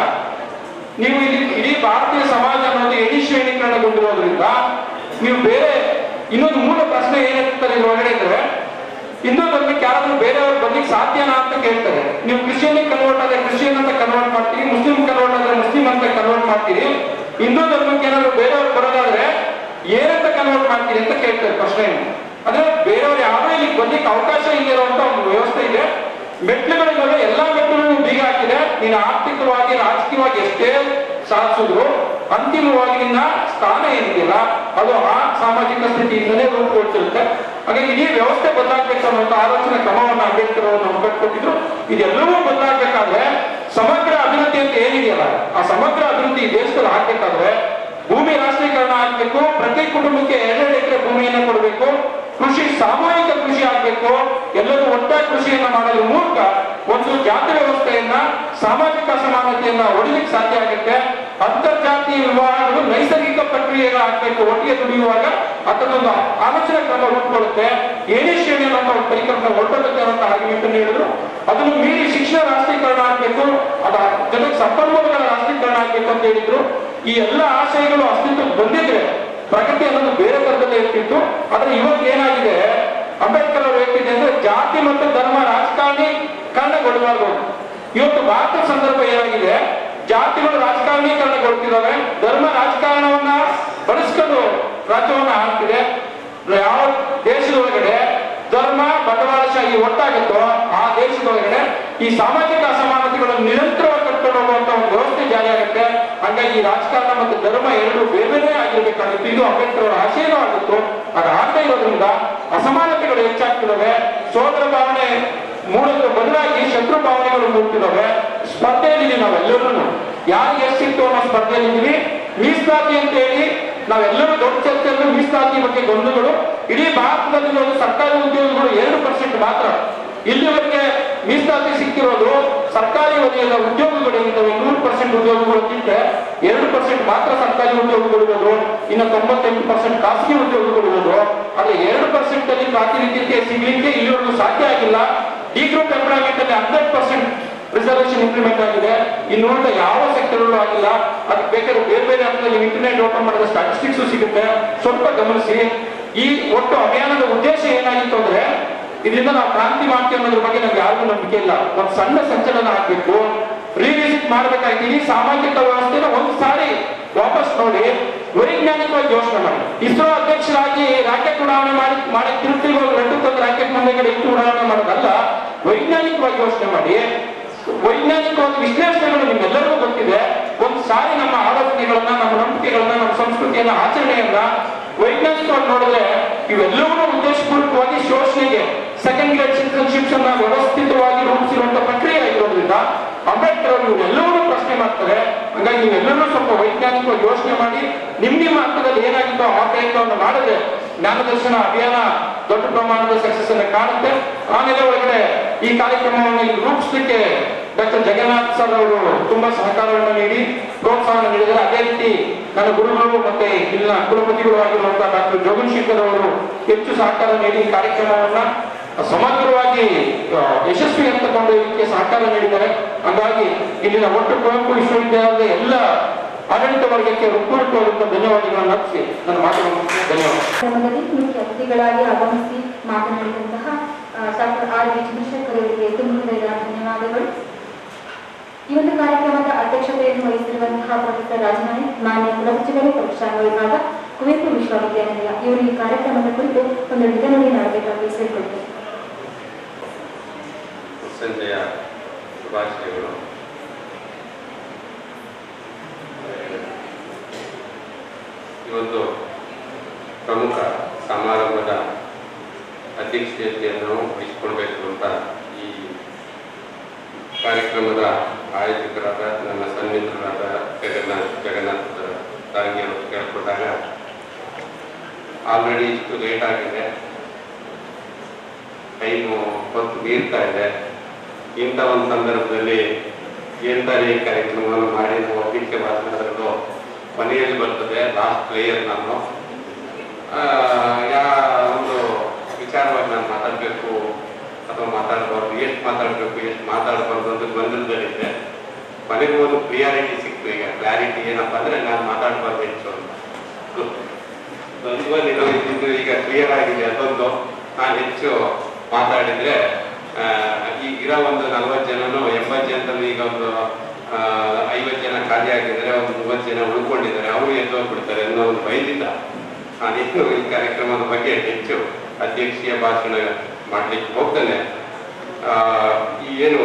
ನೀವು ಇಲ್ಲಿ ಇಡೀ ಭಾರತೀಯ ಸಮಾಜ ಅನ್ನೋದು ಎಡಿ ಶ್ರೇಣೀಕರಣಗೊಂಡಿರೋದ್ರಿಂದ ನೀವು ಬೇರೆ ಇನ್ನೊಂದು ಮೂಲ ಪ್ರಶ್ನೆ ಏನಿರ್ತಾರೆ ಒಳಗಡೆ ಇದ್ರೆ ಹಿಂದೂ ಧರ್ಮಕ್ಕೆ ಯಾರಾದ್ರೂ ಬೇರೆಯವ್ರು ಬರ್ಲಿಕ್ಕೆ ಸಾಧ್ಯನಾ ಅಂತ ಕೇಳ್ತಾರೆ ನೀವು ಕ್ರಿಶ್ಚಿಯನ್ ಕನ್ವರ್ಟ್ ಆದ್ರೆ ಕ್ರಿಶ್ಚಿಯನ್ ಅಂತ ಕನ್ವರ್ಟ್ ಮಾಡ್ತೀರಿ ಮುಸ್ಲಿಂ ಕನ್ವರ್ಟ್ ಆದ್ರೆ ಮುಸ್ಲಿಂ ಅಂತ ಕನ್ವರ್ಟ್ ಮಾಡ್ತೀರಿ ಹಿಂದೂ ಧರ್ಮಕ್ಕೆ ಏನಾದ್ರು ಬೇರೆಯವ್ರು ಬರೋದಾದ್ರೆ ಏನಂತ ಕನ್ವರ್ಟ್ ಮಾಡ್ತೀರಿ ಅಂತ ಕೇಳ್ತಾರೆ ಪ್ರಶ್ನೆಯನ್ನು ಅಂದ್ರೆ ಬೇರೆಯವ್ರು ಯಾರು ಇಲ್ಲಿ ಬರ್ಲಿಕ್ಕೆ ಅವಕಾಶ ಇಲ್ಲಿರುವಂತ ಒಂದು ವ್ಯವಸ್ಥೆ ಇದೆ ಮೆಟ್ಲುಗಳಿಗೆಲ್ಲ ಎಲ್ಲಾ ಮೆಟ್ಲುಗಳು ಬೀಗ ಹಾಕಿದೆ ನೀನು ಆರ್ಥಿಕವಾಗಿ ರಾಜಕೀಯವಾಗಿ ಎಷ್ಟೇ ಸಾಧಿಸಿದ್ರು ಅಂತಿಮವಾಗಿ ನಿನ್ನ ಸ್ಥಾನ ಏನಿದೆಯಲ್ಲ ಅದು ಆ ಸಾಮಾಜಿಕ ಸ್ಥಿತಿಯಿಂದಲೇ ರೂಪುಗೊಳ್ತಿರುತ್ತೆ ಹಾಗಾಗಿ ಇಡೀ ವ್ಯವಸ್ಥೆ ಬದಲಾಗಬೇಕು ಅನ್ನುವಂಥ ಆಲೋಚನೆ ಕ್ರಮವನ್ನು ಅಂಬೇಡ್ಕರ್ ಅವರು ನಮ್ಗೆ ಕೊಟ್ಟಿದ್ರು ಇದೆಲ್ಲವೂ ಬದಲಾಗಬೇಕಾದ್ರೆ ಸಮಗ್ರ ಅಭಿವೃದ್ಧಿ ಅಂತ ಏನಿದೆಯಲ್ಲ ಆ ಸಮಗ್ರ ಅಭಿವೃದ್ಧಿ ಈ ದೇಶದಲ್ಲಿ ಆಗ್ಬೇಕಾದ್ರೆ ಭೂಮಿ ರಾಷ್ಟ್ರೀಕರಣ ಆಗ್ಬೇಕು ಪ್ರತಿ ಕುಟುಂಬಕ್ಕೆ ಎರಡೆರಡು ಎಕರೆ ಭೂಮಿಯನ್ನು ಕೊಡಬೇಕು ಕೃಷಿ ಸಾಮೂಹಿಕ ಕೃಷಿ ಆಗ್ಬೇಕು ಎಲ್ಲರೂ ಒಟ್ಟಾಗಿ ಕೃಷಿಯನ್ನ ಮಾಡೋದ್ರ ಮೂಲಕ ಒಂದು ಜಾತಿ ವ್ಯವಸ್ಥೆಯನ್ನ ಸಾಮಾಜಿಕ ಅಸಮಾನತೆಯನ್ನ ಹೊಡಿಲಿಕ್ಕೆ ಸಾಧ್ಯ ಆಗುತ್ತೆ ಅಂತರ್ಜಾತೀಯ ವಿವಾಹಗಳು ನೈಸರ್ಗಿಕ ಪ್ರಕ್ರಿಯೆಗಳಾಗಬೇಕು ಒಟ್ಟಿಗೆ ದುಡಿಯುವಾಗ ಅದನ್ನೊಂದು ಆಲೋಚನೆ ಕ್ರಮ ರೂಪುಗೊಳ್ಳುತ್ತೆ ಏನೇ ಶ್ರೇಣಿ ಅನ್ನೋ ಒಂದು ಪರಿಕಲ್ಪನೆ ಹೊರಟೋಗುತ್ತೆ ಅನ್ನೋ ಆರ್ಗ್ಯುಮೆಂಟ್ ಅನ್ನು ಹೇಳಿದ್ರು ಅದನ್ನು ಮೀರಿ ಶಿಕ್ಷಣ ರಾಷ್ಟ್ರೀಕರಣ ಆಗ್ಬೇಕು ಅದ ಜೊತೆಗೆ ಸಂಪನ್ಮೂಲಗಳ ರಾಷ್ಟ್ರೀಕರಣ ಆಗ್ಬೇಕು ಅಂತ ಹೇಳಿದ್ರು ಈ ಎಲ್ಲ ಆಶಯಗಳು ಅಸ್ತಿತ್ವಕ್ಕೆ ಬಂದಿದ್ರೆ ಪ್ರಗತಿ ಅನ್ನೋದು ಬೇರೆ ತರದಲ್ಲೇ ಇರ್ತಿತ್ತು ಆದ್ರೆ ಇವತ್ತು ಏನಾಗಿದೆ ಅಂಬೇಡ್ಕರ್ ಅವರು ಹೇಳ್ತಿದೆ ಅಂದ್ರೆ ಜಾತಿ ಮತ್ತು ಧರ್ಮ ರಾಜಕಾರಣಿ ಕಾರಣಗೊಳ್ಳಬಾರ್ದು ಇವತ್ತು ಭಾರತ ಸಂದರ್ಭ ಏನಾಗಿದೆ ಜಾತಿಗಳು ರಾಜಕಾರಣೀಕರಣಗೊಳ್ತಿದ್ದಾವೆ ಧರ್ಮ ರಾಜಕಾರಣವನ್ನ ಬಳಸ್ಕೊಂಡು ರಾಜ್ಯವನ್ನ ಆಳ್ತಿದೆ ಯಾವ ದೇಶದೊಳಗಡೆ ಧರ್ಮ ಬಂಡವಾಳಶಾಹಿ ಒಟ್ಟಾಗುತ್ತೋ ಆ ದೇಶದೊಳಗಡೆ ಈ ಸಾಮಾಜಿಕ ಅಸಮಾನತೆಗಳನ್ನು ನಿರಂತರವಾಗಿ ಕಟ್ಕೊಂಡು ಹೋಗುವಂತ ಒಂದು ವ್ಯವಸ್ಥೆ ಜಾರಿ ಆಗುತ್ತೆ ಹಾಗಾಗಿ ಈ ರಾಜಕಾರಣ ಮತ್ತು ಧರ್ಮ ಎರಡು ಬೇರೆ ಬೇರೆ ಆಗಿರ್ಬೇಕಾಗಿತ್ತು ಇದು ಅಂಬೇಡ್ಕರ್ ಅವರ ಆಶಯನೂ ಆಗಿತ್ತು ಅದಾಗದೇ ಇರೋದ್ರಿಂದ ಅಸಮಾನತೆಗಳು ಹೆಚ್ಚಾಗ್ತಿದ್ದಾವೆ ಸೋದರ ಭಾವನೆ ಮೂಡೋದ್ರ ಬದಲಾಗಿ ಶತ್ರು ಭಾವನೆಗಳು ಮೂಡ್ತಿದ್ದಾವೆ ಸ್ಪರ್ಧೆಯಲ್ಲಿ ನಾವೆಲ್ಲರೂ ಯಾರಿಗೆ ಎಷ್ಟಿತ್ತು ಅನ್ನೋ ಸ್ಪರ್ಧೆಯಲ್ಲಿದ್ದೀವಿ ಮೀಸಲಾತಿ ಅಂತ ಹೇಳಿ ನಾವೆಲ್ಲರೂ ದೊಡ್ಡ ಚರ್ಚೆಯಲ್ಲೂ ಮೀಸಲಾತಿ ಬಗ್ಗೆ ಗೊಂದಲಗಳು ಇಡೀ ಭಾರತದಲ್ಲಿರೋದು ಸರ್ಕಾರಿ ಉದ್ಯೋಗಗಳು ಎರಡು ಪರ್ಸೆಂಟ್ ಮಾತ್ರ ಇಲ್ಲಿವರೆಗೆ ಮೀಸಲಾತಿ ಸಿಕ್ಕಿರೋದು ಸರ್ಕಾರಿ ವಲಯದ ಉದ್ಯೋಗಗಳು ಏನಿದ್ದಾವೆ ನೂರು ಪರ್ಸೆಂಟ್ ಉದ್ಯೋಗಗಳಕ್ಕಿಂತ ಎರಡು ಪರ್ಸೆಂಟ್ ಮಾತ್ರ ಸರ್ಕಾರಿ ಉದ್ಯೋಗಗಳು ಇರೋದು ಇನ್ನು ತೊಂಬತ್ತೆಂಟು ಪರ್ಸೆಂಟ್ ಖಾಸಗಿ ಉದ್ಯೋಗಗಳು ಇರೋದು ಆದ್ರೆ ಎರಡು ಪರ್ಸೆಂಟ್ ಅಲ್ಲಿ ಪ್ರಾತಿನಿಧ್ಯತೆ ಸಿಗ್ಲಿಕ್ಕೆ ಇಲ್ಲಿವರೆಗೂ ಸಾಧ್ಯ ಆಗಿಲ್ಲ ಡಿ ಗ್ರೂಪ್ ಎಂಪ್ಲಾಯ್ಮೆಂಟ್ ಅಲ್ಲಿ ಹಂಡ್ರೆಡ್ ಪರ್ಸೆಂಟ್ ರಿಸರ್ವೇಶನ್ ಇಂಪ್ಲಿಮೆಂಟ್ ಆಗಿದೆ ಇನ್ನು ಉಳಿದ ಯಾವ ಸೆಕ್ಟರ್ ಆಗಿಲ್ಲ ಅದಕ್ಕೆ ಬೇಕಾದ್ರೆ ಬೇರೆ ಬೇರೆ ಹಂತದಲ್ಲಿ ಇಂಟರ್ನೆಟ್ ಓಪನ್ ಮಾಡಿದ ಸ್ಟಾಟಿಸ್ಟಿಕ್ಸ್ ಸಿಗುತ್ತೆ ಸ್ವಲ್ಪ ಗಮನಿಸಿ ಈ ಒಟ್ಟು ಅಭಿಯಾನದ ಉದ್ದೇಶ ಏನಾಗಿತ್ತು ಅಂದ್ರೆ ಇದರಿಂದ ನಾವು ಕ್ರಾಂತಿ ಮಾಡ್ತೀವಿ ಅನ್ನೋದ್ರ ಬಗ್ಗೆ ನಮ್ಗೆ ಯಾರಿಗೂ ನಂಬಿಕೆ ಇಲ್ಲ ಒಂದು ಸಣ್ಣ ಸಂಚಲನ ಆಗ್ಬೇಕು ರಿವಿಸಿಟ್ ಮಾಡ್ಬೇಕಾಯ್ತು ಈ ಸಾಮಾಜಿಕ ವ್ಯವಸ್ಥೆನ ಒಂದು ಸಾರಿ ವಾಪಸ್ ನೋಡಿ ವೈಜ್ಞಾನಿಕವಾಗಿ ಯೋಚನೆ ಮಾಡಿ ಇಸ್ರೋ ಅಧ್ಯಕ್ಷರಾಗಿ ರಾಕೆಟ್ ಉಡಾವಣೆ ಮಾಡಿ ಮಾಡಿ ತಿರುಪತಿಗೆ ಹೋಗಿ ಲಡ್ಡು ತಂದು ರಾಕೆಟ್ ಮುಂದೆಗಡೆ ಇಟ್ಟು ಉಡಾವಣೆ ಮಾಡೋದಲ್ಲ ವೈಜ್ಞಾನಿಕವಾಗಿ ಯೋಚನೆ ಮಾಡಿ ವೈಜ್ಞಾನಿಕವಾಗಿ ವಿಶ್ಲೇಷಣೆಗಳು ನಿಮ್ಮೆಲ್ಲರಿಗೂ ಗೊತ್ತಿದೆ ಒಂದು ಸಾರಿ ನಮ್ಮ ಆಲೋಚನೆಗಳನ್ನ ನಮ್ಮ ನಂಬಿಕೆಗಳನ್ನ ನಮ್ಮ ಸಂಸ್ಕೃತಿಯನ್ನ ಆಚರಣೆಯನ್ನ ವೈಜ್ಞಾನಿಕವಾಗಿ ನೋಡಿದ್ರೆ ಇವೆಲ್ಲವೂ ಉದ್ದೇಶಪೂರ್ವಕವಾಗಿ ಶೋಷಣೆಗೆ ಸೆಕೆಂಡ್ ಗ್ರೇಡ್ ಸಿಟಿಸನ್ಶಿಪ್ಸ್ ಅನ್ನ ವ್ಯವಸ್ಥಿತವಾಗಿ ರೂಪಿಸಿರುವಂತ ಪ್ರಕ್ರಿಯೆ ಆಗಿರೋದ್ರಿಂದ ಅಂಬೇಡ್ಕರ್ ಅವರು ಇವೆಲ್ಲವೂ ಪ್ರಶ್ನೆ ಮಾಡ್ತಾರೆ ಹಾಗಾಗಿ ನೀವೆಲ್ಲರೂ ಸ್ವಲ್ಪ ವೈಜ್ಞಾನಿಕವಾಗಿ ಯೋಚನೆ ಮಾಡಿ ನಿಮ್ ನಿಮ್ಮ ಹಂತದಲ್ಲಿ ಏನಾಗಿತ್ತೋ ಆ ಪ್ರಯತ್ನವನ್ನು ಮಾಡಿದ್ರೆ ಜ್ಞಾನದರ್ಶನ ಅಭಿಯಾನ ದೊಡ್ಡ ಪ್ರಮಾಣದ ಸಕ್ಸಸ್ ಅನ್ನ ಕಾಣುತ್ತೆ ಆಮೇಲೆ ಒಳಗಡೆ ಈ ಕಾರ್ಯಕ್ರಮವನ್ನು ಇಲ್ಲಿ ರೂಪಿಸಲಿಕ್ಕೆ ಡಾಕ್ಟರ್ ಜಗನ್ನಾಥ್ ಸರ್ ಅವರು ತುಂಬಾ ಸಹಕಾರವನ್ನು ನೀಡಿ ಪ್ರೋತ್ಸಾಹವನ್ನು ನೀಡಿದರೆ ಅದೇ ರೀತಿ ನನ್ನ ಗುರುಗಳು ಮತ್ತೆ ಇಲ್ಲಿನ ಕುಲಪತಿಗಳು ಆಗಿರುವಂತಹ ಡಾಕ್ಟರ್ ಜೋಗನ್ ಶೇಖರ್ ಅವರು ಹೆಚ್ಚು ಸಹಕಾರ ನೀಡಿ ಈ ಕಾರ್ಯಕ್ರಮವನ್ನ ಸಮಗ್ರವಾಗಿ ಆ, ಯಶಸ್ವಿ ಅಂತ ಕೊಂಡೊಯ್ಯಲಿಕ್ಕೆ ಸಹಕಾರ ನೀಡಿದ್ದಾರೆ ಹಾಗಾಗಿ ಇಲ್ಲಿನ ಒಟ್ಟು ಕುವೆಂಪು ವಿಶ್ವವಿದ್ಯಾಲಯದ ಎಲ್ಲ ಆಡಳಿತ ವರ್ಗಕ್ಕೆ ಹೃತ್ಪೂರ್ವಕವಾದಂತಹ ಧನ್ಯವಾದಗಳನ್ನು ಅರ್ಪಿಸಿ ನನ್ನ ಮಾತುಗಳನ್ನು ಮುಗಿಸ್ತೇನೆ. ಧನ್ಯವಾದ ಕಾರ್ಯಕ್ರಮದಲ್ಲಿ ಮುಖ್ಯ ಅತಿಥಿಗಳಾಗಿ ಆಗಮಿಸಿ ಮಾತನಾಡಿದಂತಹ ಡಾಕ್ಟರ್ ಆರ್ ವಿ ಚಂದ್ರಶೇಖರ್ ಅವರಿಗೆ ತುಂಬ ಹೃದಯದ ಧನ್ಯವಾದಗಳು ಈ ಒಂದು ಕಾರ್ಯಕ್ರಮದ ಅಧ್ಯಕ್ಷತೆಯನ್ನು ವಹಿಸಿರುವಂತಹ ಪ್ರೊಫೆಸರ್ ರಾಜನಾಯಕ್ ಮಾನ್ಯ ಕುಲಸಚಿವರು ಪರೀಕ್ಷಾ ವಿಭಾಗ ಕುವೆಂಪು ವಿಶ್ವವಿದ್ಯಾನಿಲಯ ಇವರು ಈ ಕಾರ್ಯಕ್ರಮದ ಕುರಿತು ಒಂದು ನಿಧನವಿ ಮಾಡಬೇಕಾಗಿ ಸೇರಿಕೊಳ್ತಾರೆ ಸಂಜೆಯ ಶುಭಾಶಯಗಳು ಈ ಒಂದು ಪ್ರಮುಖ ಸಮಾರಂಭದ ಅಧ್ಯಕ್ಷತೆಯನ್ನು ವಹಿಸಿಕೊಳ್ಬೇಕು ಅಂತ ಈ ಕಾರ್ಯಕ್ರಮದ ಆಯೋಜಕರಾದ ನನ್ನ ಸನ್ನಿಹಿತರಾದ ಜಗನ್ನಾಥ್ ಜಗನ್ನಾಥ್ ದಾಂಗಿ ಅವರು ಕೇಳ್ಕೊಂಡಾಗ ಆಲ್ರೆಡಿ ಇಷ್ಟು ಲೇಟ್ ಆಗಿದೆ ಟೈಮು ಹೊತ್ತು ಮೀರ್ತಾ ಇದೆ ಇಂಥ ಒಂದು ಸಂದರ್ಭದಲ್ಲಿ ಎಂತಾರೆ ಈ ಕಾರ್ಯಕ್ರಮವನ್ನು ಮಾಡಿ ನಾವು ಅಧ್ಯಕ್ಷ ಭಾಷಣದಲ್ಲೂ ಕೊನೆಯಲ್ಲಿ ಬರ್ತದೆ ಲಾಸ್ಟ್ ಪ್ಲೇಯರ್ ನಾನು ಆ, ಯಾ ಒಂದು ವಿಚಾರವಾಗಿ ನಾನು ಮಾತಾಡಬೇಕು ಅಥವಾ ಮಾತಾಡಬಾರ್ದು ಎಷ್ಟು ಮಾತಾಡಬೇಕು ಎಷ್ಟು ಮಾತಾಡಬಾರ್ದು ಅಂತ ಗೊಂದಲದಲ್ಲಿದ್ದೆ ಕೊನೆಗೂ ಒಂದು ಕ್ಲಿಯಾರಿಟಿ ಸಿಕ್ತು ಈಗ ಕ್ಲಾರಿಟಿ ಏನಪ್ಪ ಅಂದ್ರೆ ನಾನು ಮಾತಾಡಬಾರ್ದು ಹೆಚ್ಚು ಅಂತ ದ್ವಂದ್ವಲ್ಲಿರೋ ಇದ್ದಿದ್ದು ಈಗ ಕ್ಲಿಯರ್ ಆಗಿದೆ ಅದೊಂದು ನಾನು ಹೆಚ್ಚು ಮಾತಾಡಿದ್ರೆ ಆ, ಈ ಇರೋ ಒಂದು ನಲ್ವತ್ತು ಜನನು ಎಂಬತ್ತು ಜನದಲ್ಲಿ ಈಗ ಒಂದು ಆ, ಐವತ್ತು ಜನ ಖಾಲಿ ಆಗಿದ್ದಾರೆ ಒಂದು ಮೂವತ್ತು ಜನ ಉಳ್ಕೊಂಡಿದ್ದಾರೆ ಅವರು ಎದ್ದು ಹೋಗ್ಬಿಡ್ತಾರೆ ಅನ್ನೋ ಒಂದು ಭಯದಿಂದ ನಾನೇನು ಈ ಕಾರ್ಯಕ್ರಮದ ಬಗ್ಗೆ ಹೆಚ್ಚು ಅಧ್ಯಕ್ಷೀಯ ಭಾಷಣ ಮಾಡ್ಲಿಕ್ಕೆ ಹೋಗ್ತಾನೆ ಆ, ಈ ಏನು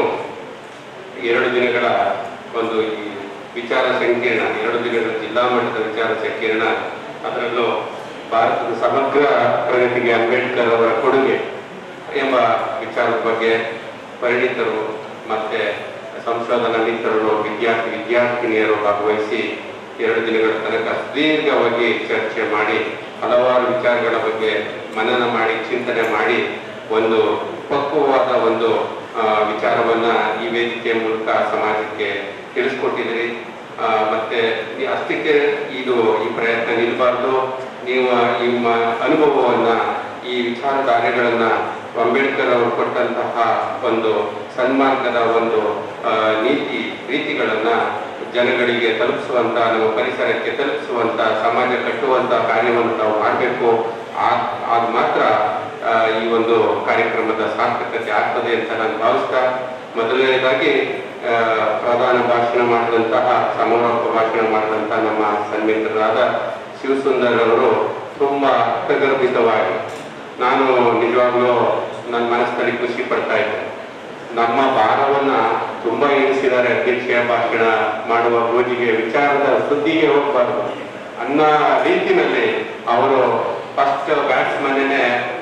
ಎರಡು ದಿನಗಳ ಒಂದು ಈ ವಿಚಾರ ಸಂಕಿರಣ ಎರಡು ದಿನಗಳ ಜಿಲ್ಲಾ ಮಟ್ಟದ ವಿಚಾರ ಸಂಕಿರಣ ಅದರಲ್ಲೂ ಭಾರತದ ಸಮಗ್ರ ಪ್ರಗತಿಗೆ ಅಂಬೇಡ್ಕರ್ ಅವರ ಕೊಡುಗೆ ಎಂಬ ವಿಚಾರದ ಬಗ್ಗೆ ಪರಿಣಿತರು ಮತ್ತೆ ಸಂಶೋಧನಾ ಮಿತ್ರರು ವಿದ್ಯಾರ್ಥಿ ವಿದ್ಯಾರ್ಥಿನಿಯರು ಭಾಗವಹಿಸಿ ಎರಡು ದಿನಗಳ ತನಕ ಸುದೀರ್ಘವಾಗಿ ಚರ್ಚೆ ಮಾಡಿ ಹಲವಾರು ವಿಚಾರಗಳ ಬಗ್ಗೆ ಮನನ ಮಾಡಿ ಚಿಂತನೆ ಮಾಡಿ ಒಂದು ಪಕ್ವವಾದ ಒಂದು ಆ, ವಿಚಾರವನ್ನ ಈ ವೇದಿಕೆಯ ಮೂಲಕ ಸಮಾಜಕ್ಕೆ ತಿಳಿಸ್ಕೊಟ್ಟಿದ್ದೀರಿ ಆ, ಮತ್ತೆ ಈ ಅಷ್ಟಕ್ಕೆ ಇದು ಈ ಪ್ರಯತ್ನ ನಿಲ್ಬಾರ್ದು ನೀವು ನಿಮ್ಮ ಅನುಭವವನ್ನ ಈ ವಿಚಾರಧಾರೆಗಳನ್ನ ಅಂಬೇಡ್ಕರ್ ಅವರು ಕೊಟ್ಟಂತಹ ಒಂದು ಸನ್ಮಾರ್ಗದ ಒಂದು ಆ, ನೀತಿ ರೀತಿಗಳನ್ನ ಜನಗಳಿಗೆ ತಲುಪಿಸುವಂತ ನಮ್ಮ ಪರಿಸರಕ್ಕೆ ತಲುಪಿಸುವಂತ ಸಮಾಜ ಕಟ್ಟುವಂತ ಕಾರ್ಯವನ್ನು ನಾವು ಮಾಡಬೇಕು ಆಗ ಮಾತ್ರ ಆ, ಈ ಒಂದು ಕಾರ್ಯಕ್ರಮದ ಸಾರ್ಥಕತೆ ಆಗ್ತದೆ ಅಂತ ನಾನು ಭಾವಿಸ್ತಾ ಮೊದಲನೇದಾಗಿ ಆ, ಪ್ರಧಾನ ಭಾಷಣ ಮಾಡಿದಂತಹ ಸಮಾರೋಪ ಭಾಷಣ ಮಾಡಿದಂತಹ ನಮ್ಮ ಸನ್ಮಿತ್ರರಾದ ಶಿವಸುಂದರ್ ಅವರು ತುಂಬಾ ಅರ್ಥಗರ್ಭಿತವಾಗಿ ನಾನು ನಿಜವಾಗ್ಲೂ ನನ್ನ ಮನಸ್ಸಿನಲ್ಲಿ ಖುಷಿ ಪಡ್ತಾ ಇದ್ದೆ ನಮ್ಮ ಭಾರವನ್ನ ತುಂಬಾ ಎಣಿಸಿದ್ದಾರೆ ಅಧ್ಯಕ್ಷೀಯ ಭಾಷಣ ಮಾಡುವ ಗೋಜಿಗೆ ವಿಚಾರದ ಸುದ್ದಿಗೆ ಹೋಗ್ಬಾರ್ದು ಅನ್ನ ರೀತಿನಲ್ಲಿ ಅವರು ಫಸ್ಟ್ ಬ್ಯಾಟ್ಸ್ಮನ್ನೇ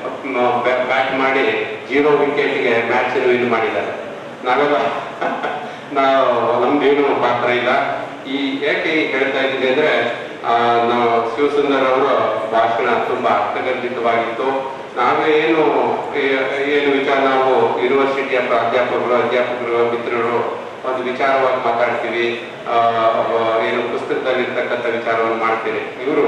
ಬ್ಯಾಟ್ ಮಾಡಿ ಜೀರೋ ವಿಕೆಟ್ಗೆ ಮ್ಯಾಚ್ ವಿನ್ ಮಾಡಿದ್ದಾರೆ ನಾವೆಲ್ಲ ನಾವು ನಮ್ದೇನು ಪಾತ್ರ ಇಲ್ಲ ಈ ಯಾಕೆ ಈ ಹೇಳ್ತಾ ಇದ್ದೀನಿ ಅಂದ್ರೆ ಆ, ನಾವು ಶಿವಸುಂದರ್ ಅವರ ಭಾಷಣ ತುಂಬಾ ಅರ್ಥಗರ್ಭಿತವಾಗಿತ್ತು ನಾವೇ ಏನು ಏ- ಏನು ವಿಚಾರ ನಾವು ಯೂನಿವರ್ಸಿಟಿಯ ಪ್ರಾಧ್ಯಾಪಕರು ಅಧ್ಯಾಪಕರು ಮಿತ್ರರು ಒಂದು ವಿಚಾರವಾಗಿ ಮಾತಾಡ್ತೀವಿ ಆ, ಅವ- ಏನು ಪುಸ್ತಕದಲ್ಲಿರ್ತಕ್ಕಂಥ ವಿಚಾರವನ್ನು ಮಾಡ್ತೀರಿ ಇವರು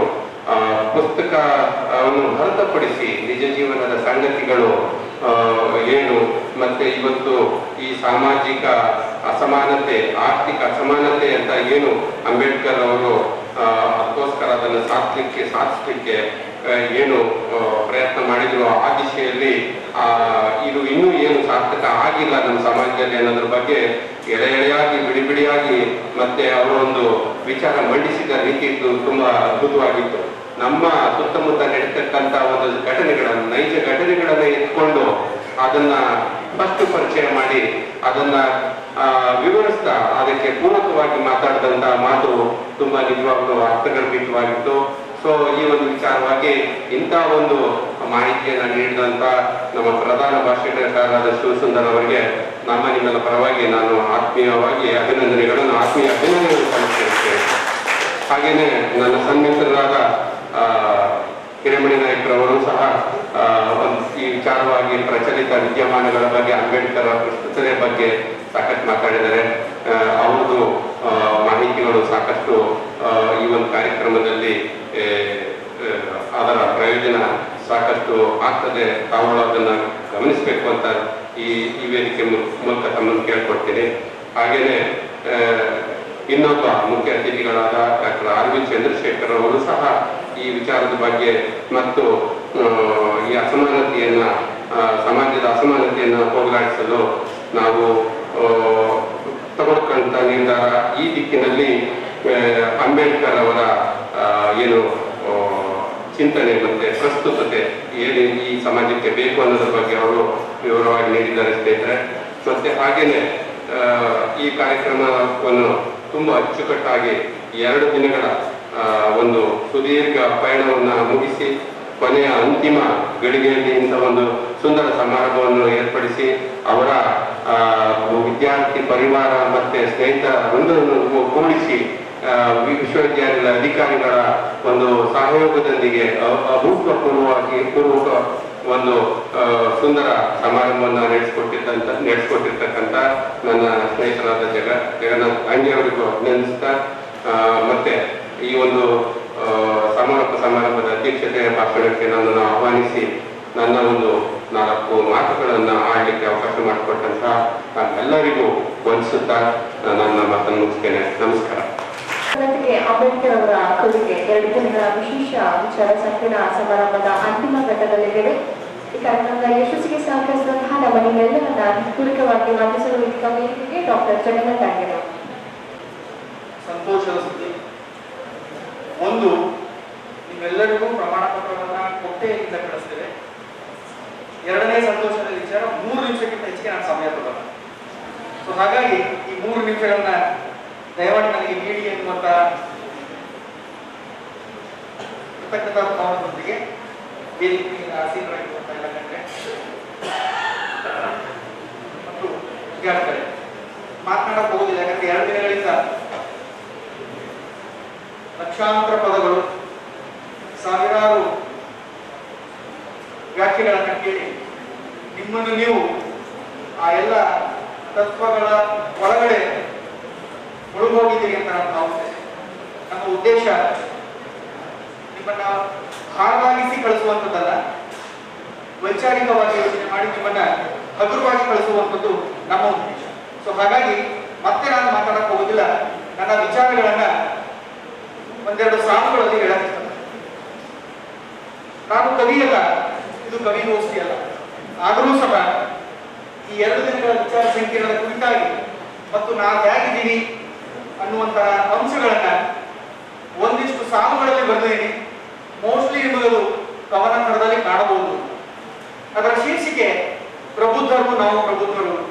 ಪುಸ್ತಕವನ್ನು ಹೊರತುಪಡಿಸಿ ನಿಜ ಜೀವನದ ಸಂಗತಿಗಳು ಆ, ಏನು ಮತ್ತೆ ಇವತ್ತು ಈ ಸಾಮಾಜಿಕ ಅಸಮಾನತೆ ಆರ್ಥಿಕ ಅಸಮಾನತೆ ಅಂತ ಏನು ಅಂಬೇಡ್ಕರ್ ಅವರು ಆ, ಅದಕ್ಕೋಸ್ಕರ ಅದನ್ನು ಸಾಧಿಸಲಿಕ್ಕೆ ಸಾಧಿಸಲಿಕ್ಕೆ ಆ, ಏನು ಆ, ಪ್ರಯತ್ನ ಮಾಡಿದ್ರು ಆ ದಿಶೆಯಲ್ಲಿ ಆ, ಇದು ಇನ್ನೂ ಏನು ಸಾರ್ಥಕ ಆಗಿಲ್ಲ ನಮ್ಮ ಸಮಾಜದಲ್ಲಿ ಅನ್ನೋದ್ರ ಬಗ್ಗೆ ಎಳೆ ಎಳೆಯಾಗಿ ಬಿಡಿ ಬಿಡಿಯಾಗಿ ಮತ್ತೆ ಅವರ ಒಂದು ವಿಚಾರ ಮಂಡಿಸಿದ ರೀತಿ ಇದ್ದು ತುಂಬಾ ಅದ್ಭುತವಾಗಿತ್ತು ನಮ್ಮ ಸುತ್ತಮುತ್ತ ನಡೀತಕ್ಕಂತ ಒಂದು ಘಟನೆಗಳನ್ನು ನೈಜ ಘಟನೆಗಳನ್ನ ಎತ್ಕೊಂಡು ಅದನ್ನ ಫಸ್ಟ್ ಪರಿಚಯ ಮಾಡಿ ಅದನ್ನ ಆ, ವಿವರಿಸ್ತಾ ಅದಕ್ಕೆ ಪೂರಕವಾಗಿ ಮಾತಾಡಿದಂತ ಮಾತು ತುಂಬಾ ನಿಜವಾಗ್ಲೂ ಅರ್ಥಗರ್ಭಿತವಾಗಿತ್ತು ಸೊ ಈ ಒಂದು ವಿಚಾರವಾಗಿ ಇಂಥ ಒಂದು ಮಾಹಿತಿಯನ್ನ ನೀಡಿದಂತ ನಮ್ಮ ಪ್ರಧಾನ ಭಾಷಣಕಾರರಾದ ಶಿವಸುಂದರ್ ಅವರಿಗೆ ನಮ್ಮ ನಿಮ್ಮೆಲ್ಲ ಪರವಾಗಿ ನಾನು ಆತ್ಮೀಯವಾಗಿ ಅಭಿನಂದನೆಗಳನ್ನು ಆತ್ಮೀಯ ಅಭಿನಂದನೆಗಳನ್ನು ಸಲ್ಲಿಸುತ್ತೇನೆ ಹಾಗೇನೆ ನನ್ನ ಸನ್ಮಿತ್ರರಾದ ಆ, ಹಿರೇಮಣಿ ನಾಯಕರವರು ಸಹ ಆ, ಒಂದು ಈ ವಿಚಾರವಾಗಿ ಪ್ರಚಲಿತ ವಿದ್ಯಮಾನಗಳ ಬಗ್ಗೆ ಅಂಬೇಡ್ಕರ್ ಅವರ ಪ್ರಸ್ತುತತೆ ಬಗ್ಗೆ ಸಾಕಷ್ಟು ಮಾತಾಡಿದ್ದಾರೆ ಆ, ಅವ್ರದ್ದು ಆ, ಮಾಹಿತಿಗಳು ಸಾಕಷ್ಟು ಆ, ಈ ಒಂದು ಕಾರ್ಯಕ್ರಮದಲ್ಲಿ ಏ, ಆ, ಅದರ ಪ್ರಯೋಜನ ಸಾಕಷ್ಟು ಆಗ್ತದೆ ತಾವುಗಳು ಅದನ್ನ ಗಮನಿಸಬೇಕು ಅಂತ ಈ ಈ ವೇದಿಕೆ ಮು- ಮೂಲಕ ತಮ್ಮನ್ನು ಕೇಳ್ಕೊಡ್ತೀನಿ ಹಾಗೇನೆ ಆ, ಇನ್ನೊಬ್ಬ ಮುಖ್ಯ ಅತಿಥಿಗಳಾದ ಡಾಕ್ಟರ್ ಅರವಿಂದ್ ಚಂದ್ರಶೇಖರ್ ಅವರು ಸಹ ಈ ವಿಚಾರದ ಬಗ್ಗೆ ಮತ್ತು ಆ, ಈ ಅಸಮಾನತೆಯನ್ನ ಆ, ಸಮಾಜದ ಅಸಮಾನತೆಯನ್ನ ಹೋಗಲಾಡಿಸಲು ನಾವು ಆ, ತಗೊಳ್ಕೊಂತ ನಿರ್ಧಾರ ಈ ದಿಕ್ಕಿನಲ್ಲಿ ಆ, ಅಂಬೇಡ್ಕರ್ ಅವರ ಆ, ಏನು ಆ, ಚಿಂತನೆ ಮತ್ತೆ ಪ್ರಸ್ತುತತೆ ಏನು ಈ ಸಮಾಜಕ್ಕೆ ಬೇಕು ಅನ್ನೋದ್ರ ಬಗ್ಗೆ ಅವರು ವಿವರವಾಗಿ ನೀಡಿದ್ದಾರೆ ಸ್ನೇಹಿತರೆ ಮತ್ತೆ ಹಾಗೇನೆ ಆ, ಈ ಕಾರ್ಯಕ್ರಮವನ್ನು ತುಂಬಾ ಅಚ್ಚುಕಟ್ಟಾಗಿ ಎರಡು ದಿನಗಳ ಆ, ಒಂದು ಸುದೀರ್ಘ ಪಯಣವನ್ನ ಮುಗಿಸಿ ಕೊನೆಯ ಅಂತಿಮ ಗಳಿಗೆಯಲ್ಲಿ ಇಂಥ ಒಂದು ಸುಂದರ ಸಮಾರಂಭವನ್ನು ಏರ್ಪಡಿಸಿ ಅವರ ಆ, ವಿದ್ಯಾರ್ಥಿ ಪರಿವಾರ ಮತ್ತೆ ಸ್ನೇಹಿತ ವೃಂದವನ್ನು ಕೂಡಿಸಿ ಆ, ವಿ- ವಿಶ್ವವಿದ್ಯಾಲಯದ ಅಧಿಕಾರಿಗಳ ಒಂದು ಸಹಯೋಗದೊಂದಿಗೆ ಅ- ಅಭೂತಪೂರ್ವವಾಗಿ ಪೂರ್ವಕ ಒಂದು ಆ, ಸುಂದರ ಸಮಾರಂಭವನ್ನು ನಡೆಸಿಕೊಟ್ಟಿದ್ದಂತ ನಡೆಸಿಕೊಟ್ಟಿರ್ತಕ್ಕಂಥ ನನ್ನ ಸ್ನೇಹಿತರಾದ ಜಗ ಜಗನ್ನಾಥ್ ಅಂಗಿ ಅವರಿಗೂ ಅಭಿನಂದಿಸ್ತಾ ಆ, ಮತ್ತೆ ಈ ಒಂದು ಆ, ಸಮಾರೋಪ ಸಮಾರಂಭದ ಅಧ್ಯಕ್ಷತೆಯ ಭಾಷಣಕ್ಕೆ ನನ್ನನ್ನು ಆಹ್ವಾನಿಸಿ ನನ್ನ ಒಂದು ನಾಲ್ಕು ಮಾತುಗಳನ್ನು ಆಡಲಿಕ್ಕೆ ಅವಕಾಶ ಮಾಡಿಕೊಟ್ಟಂತಹ ಎಲ್ಲರಿಗೂ ವಂದಿಸುತ್ತಾ ನನ್ನ ಮಾತನ್ನು ಮುಗಿಸ್ತೇನೆ ನಮಸ್ಕಾರ ಜೊತೆಗೆ ಅಂಬೇಡ್ಕರ್ ಅವರ ಕೊಡುಗೆ ಎರಡು ದಿನಗಳ ವಿಶೇಷ ವಿಚಾರ ಸಂಕಿರಣ ಸಮಾರಂಭದ ಅಂತಿಮ ಘಟ್ಟದಲ್ಲಿದ್ದೇವೆ ಈ ಕಾರ್ಯಕ್ರಮದ ಯಶಸ್ಸಿಗೆ ಸಹಕರಿಸಿದಂತಹ ನಮ್ಮ ನಿಮ್ಮೆಲ್ಲರನ್ನ ಪೂರಕವಾಗಿ ವಂದಿಸಲು ವೇದಿಕೆ ವೇದಿಕೆಗೆ ಡಾಕ್ಟರ್ ಜಗನ್ನಾಥ್ ಆಗಿರು ಸಂತೋಷದ ಸುದ್ದಿ ಒಂದು ನಿಮ್ಮೆಲ್ಲರಿಗೂ ಪ್ರಮಾಣ ಪತ್ರವನ್ನ ಕೊಟ್ಟೆಯಿಂದ ಕಳಿಸ್ತೇವೆ ಎರಡನೇ ಸಂತೋಷದ ವಿಚಾರ ಮೂರು ನಿಮಿಷಕ್ಕಿಂತ ಹೆಚ್ಚಿಗೆ ನಾನು ಸಮಯ ತಗೊಳ್ಳ ಸೊ ಹಾಗಾಗಿ ಈ ಮೂರು ನಿಮಿಷಗಳನ್ನ ದಯಮಾಡಿ ನನಗೆ ನೀಡಿ ಎನ್ನುವಂತ ಕೃತಜ್ಞತಾ ಭಾವನದೊಂದಿಗೆ ವೇದಿಕೆಗೆ ಆಸೀನರಾಗಿರುವಂತಹ ಎಲ್ಲ ಗಣ್ಯರೇ ಮತ್ತು ವಿದ್ಯಾರ್ಥಿಗಳೇ ಮಾತನಾಡಕ್ ಹೋಗುದಿಲ್ಲ ಯಾಕಂದ್ರೆ ಎರಡು ದಿನಗಳಿಂದ ಲಕ್ಷಾಂತರ ಪದಗಳು ಸಾವಿರಾರು ವ್ಯಾಖ್ಯೆಗಳನ್ನ ಕೇಳಿ ನಿಮ್ಮನ್ನು ನೀವು ಆ ಎಲ್ಲ ತತ್ವಗಳ ಒಳಗಡೆ ಮುಳುಗೋಗಿದ್ದೀರಿ ಅಂತ ನಾನು ಭಾವಿಸ್ತೇನೆ ನಮ್ಮ ಉದ್ದೇಶ ನಿಮ್ಮನ್ನ ಭಾರವಾಗಿಸಿ ಕಳಿಸುವಂಥದ್ದಲ್ಲ ವೈಚಾರಿಕವಾಗಿ ಯೋಚನೆ ಮಾಡಿ ನಿಮ್ಮನ್ನ ಹಗುರವಾಗಿ ಕಳಿಸುವಂಥದ್ದು ನಮ್ಮ ಉದ್ದೇಶ ಸೊ ಹಾಗಾಗಿ ಮತ್ತೆ ನಾನು ಮಾತಾಡಕ್ ಹೋಗುದಿಲ್ಲ ನನ್ನ ವಿಚಾರಗಳನ್ನ ಒಂದೆರಡು ಸಾಲುಗಳಲ್ಲಿ ಹೇಳಕ್ಕೆ ನಾನು ಕವಿಯಲ್ಲ ಇದು ಕವಿಗೋಷ್ಠಿ ಅಲ್ಲ ಆದರೂ ಸಹ ಈ ಎರಡು ದಿನಗಳ ವಿಚಾರ ಸಂಕಿರಣದ ಕುರಿತಾಗಿ ಮತ್ತು ನಾವು ಹೇಗಿದ್ದೀವಿ ಅನ್ನುವಂತಹ ಅಂಶಗಳನ್ನ ಒಂದಿಷ್ಟು ಸಾಲುಗಳಲ್ಲಿ ಬರೆದಿದ್ದೀನಿ ಮೋಸ್ಟ್ಲಿ ನಿಮಗದು ಕವನ ಕಡದಲ್ಲಿ ಕಾಣಬಹುದು ಅದರ ಶೀರ್ಷಿಕೆ ಪ್ರಬುದ್ಧರು ನಾವು ಪ್ರಬುದ್ಧರು ಅಂತ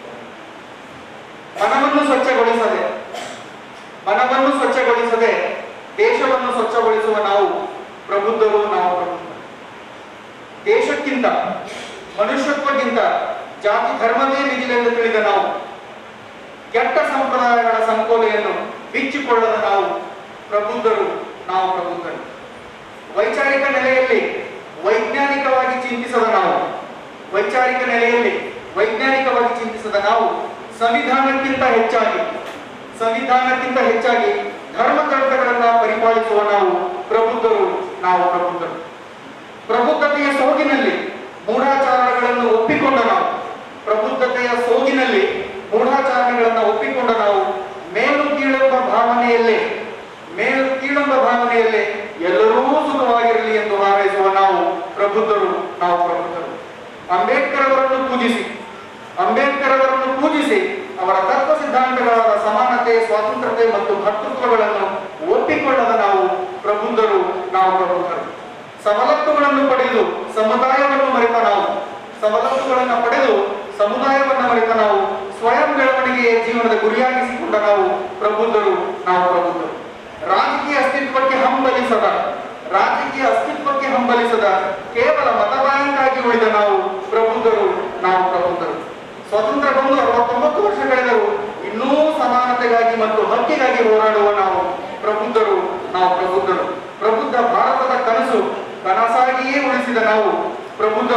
ಮನವನ್ನು ಸ್ವಚ್ಛಗೊಳಿಸದೆ ಮನವನ್ನು ಸ್ವಚ್ಛಗೊಳಿಸದೆ ದೇಶವನ್ನು ಸ್ವಚ್ಛಗೊಳಿಸುವ ನಾವು ಪ್ರಬುದ್ಧರು ನಾವು ಪ್ರಬುದ್ಧರು ದೇಶಕ್ಕಿಂತ ಮನುಷ್ಯತ್ವಕ್ಕಿಂತ ಜಾತಿ ಧರ್ಮದೇ ಮಿಗಿಲೆಂದು ತಿಳಿದ ನಾವು ಕೆಟ್ಟ ಸಂಪ್ರದಾಯಗಳ ಸಂಕೋಲೆಯನ್ನು ಬಿಚ್ಚಿಕೊಳ್ಳದ ನಾವು ಪ್ರಬುದ್ಧರು ನಾವು ಪ್ರಬುದ್ಧರು ವೈಚಾರಿಕ ನೆಲೆಯಲ್ಲಿ ವೈಜ್ಞಾನಿಕವಾಗಿ ಚಿಂತಿಸದ ನಾವು ವೈಚಾರಿಕ ನೆಲೆಯಲ್ಲಿ ವೈಜ್ಞಾನಿಕವಾಗಿ ಚಿಂತಿಸದ ನಾವು ಸಂವಿಧಾನಕ್ಕಿಂತ ಹೆಚ್ಚಾಗಿ ಸಂವಿಧಾನಕ್ಕಿಂತ ಹೆಚ್ಚಾಗಿ ಧರ್ಮಗ್ರಂಥಗಳನ್ನ ಪರಿಪಾಲಿಸುವ ನಾವು ಪ್ರಬುದ್ಧರು ನಾವು ಪ್ರಬುದ್ಧರು ಪ್ರಬುದ್ಧತೆಯ ಸೋಗಿನಲ್ಲಿ ಮೂಢಾಚಾರಗಳನ್ನು ಒಪ್ಪಿಕೊಂಡ ನಾವು ಪ್ರಬುದ್ಧತೆಯ ಸೋಗಿನಲ್ಲಿ ಮೂಢಾಚಾರಣೆಗಳನ್ನು ಒಪ್ಪಿಕೊಂಡ ನಾವು ಮೇಲು ಕೀಳೆಂಬ ಭಾವನೆಯಲ್ಲೇ ಮೇಲು ಕೀಳೆಂಬ ಭಾವನೆಯಲ್ಲೇ ಎಲ್ಲರೂ ಸುಖವಾಗಿರಲಿ ಎಂದು ಹಾರೈಸುವ ನಾವು ಪ್ರಬುದ್ಧರು ನಾವು ಪ್ರಬುದ್ಧರು ಅಂಬೇಡ್ಕರ್ ಅವರನ್ನು ಪೂಜಿಸಿ ಅಂಬೇಡ್ಕರ್ ಅವರನ್ನು ಪೂಜಿಸಿ ಅವರ ತತ್ವ ಸಿದ್ಧಾಂತಗಳಾದ ಸಮಾನತೆ ಸ್ವಾತಂತ್ರ್ಯತೆ ಮತ್ತು ಭರ್ತೃತ್ವಗಳನ್ನು ಒಪ್ಪಿಕೊಳ್ಳದ ನಾವು ಪ್ರಬುದ್ಧರು ನಾವು ಪ್ರಬುದ್ಧರು ಸವಲತ್ತುಗಳನ್ನು ಪಡೆದು ಸಮುದಾಯವನ್ನು ಮರೆತ ನಾವು ಸವಲತ್ತುಗಳನ್ನು ಪಡೆದು ಸಮುದಾಯವನ್ನು ಮರೆತ ನಾವು ಸ್ವಯಂ ಬೆಳವಣಿಗೆಯ ಜೀವನದ ಗುರಿಯಾಗಿಸಿಕೊಂಡ ನಾವು ಪ್ರಬುದ್ಧರು ನಾವು ಪ್ರಬುದ್ಧರು ರಾಜಕೀಯ ಅಸ್ತಿತ್ವಕ್ಕೆ ಹಂಬಲಿಸದ ರಾಜಕೀಯ ಅಸ್ತಿತ್ವಕ್ಕೆ ಹಂಬಲಿಸದ ಕೇವಲ ಮತ ಬ್ಯಾಂಕ್ ಆಗಿ ಉಳಿದ ನಾವು ಪ್ರಬುದ್ಧರು ನಾವು ಪ್ರಬುದ್ಧರು ಸ್ವತಂತ್ರ ಬಂದು ಅರವತ್ತೊಂಬತ್ತು ವರ್ಷ ಕಳೆದರು ಇನ್ನೂ ಸಮಾನತೆಗಾಗಿ ಮತ್ತು ಹಕ್ಕಿಗಾಗಿ ಹೋರಾಡುವ ನಾವು ಪ್ರಬುದ್ಧರು ನಾವು ಪ್ರಬುದ್ಧರು ಪ್ರಬುದ್ಧ ಭಾರತದ ಕನಸು ಕನಸಾಗಿಯೇ ಉಳಿಸಿದ ನಾವು ಪ್ರಬುದ್ಧರು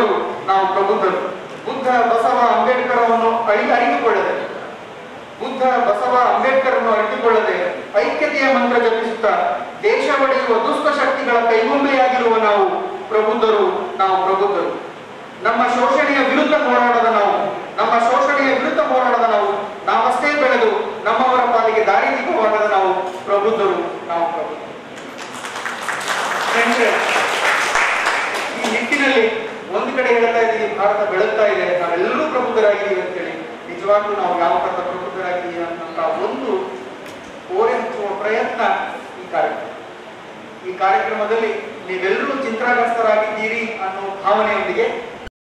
ನಾವು ಪ್ರಬುದ್ಧರು ಬುದ್ಧ ಬಸವ ಅಂಬೇಡ್ಕರ್ ಅವನ್ನು ಅಳಿ ಅರಿತುಕೊಳ್ಳದೆ ಬುದ್ಧ ಬಸವ ಅಂಬೇಡ್ಕರ್ ಅನ್ನು ಅರಿತುಕೊಳ್ಳದೆ ಐಕ್ಯತೆಯ ಮಂತ್ರ ಜಪಿಸುತ್ತಾ ದೇಶ ಒಡೆಯುವ ದುಷ್ಟ ಶಕ್ತಿಗಳ ಕೈಗೊಂಬೆಯಾಗಿರುವ ನಾವು ಪ್ರಬುದ್ಧರು ನಾವು ಪ್ರಬುದ್ಧರು ನಮ್ಮ ಶೋಷಣೆಯ ವಿರುದ್ಧ ಹೋರಾಡದ ನಾವು ನಮ್ಮ ಶೋಷಣೆಯ ವಿರುದ್ಧ ಹೋರಾಡದ ನಾವು ನಾವಷ್ಟೇ ಬೆಳೆದು ನಮ್ಮವರ ಪಾಲಿಗೆ ದಾರಿದೀಪವಾಗದ ನಾವು ಪ್ರಬುದ್ಧರು ನಾವು ಪ್ರಬುದ್ಧರು ಸ್ನೇಹಿತರೆ, ಈ ನಿಟ್ಟಿನಲ್ಲಿ ಒಂದು ಕಡೆ ಹೇಳ್ತಾ ಇದ್ದೀವಿ ಭಾರತ ಬೆಳಗ್ತಾ ಇದೆ ನಾವೆಲ್ಲರೂ ಪ್ರಬುದ್ಧರಾಗಿದ್ದೀವಿ ಅಂತೇಳಿ ನಿಜವಾಗ್ಲೂ ನಾವು ಯಾವ ಥರದ ಪ್ರಬುದ್ಧರಾಗಿದ್ದೀವಿ ಅನ್ನೋಂಥ ಒಂದು ಓರೆ ಹಚ್ಚುವ ಪ್ರಯತ್ನ ಈ ಕಾರ್ಯಕ್ರಮ ಈ ಕಾರ್ಯಕ್ರಮದಲ್ಲಿ ನೀವೆಲ್ಲರೂ ಚಿಂತಾಗ್ರಸ್ತರಾಗಿದ್ದೀರಿ ಅನ್ನೋ ಭಾವನೆಯೊಂದಿಗೆ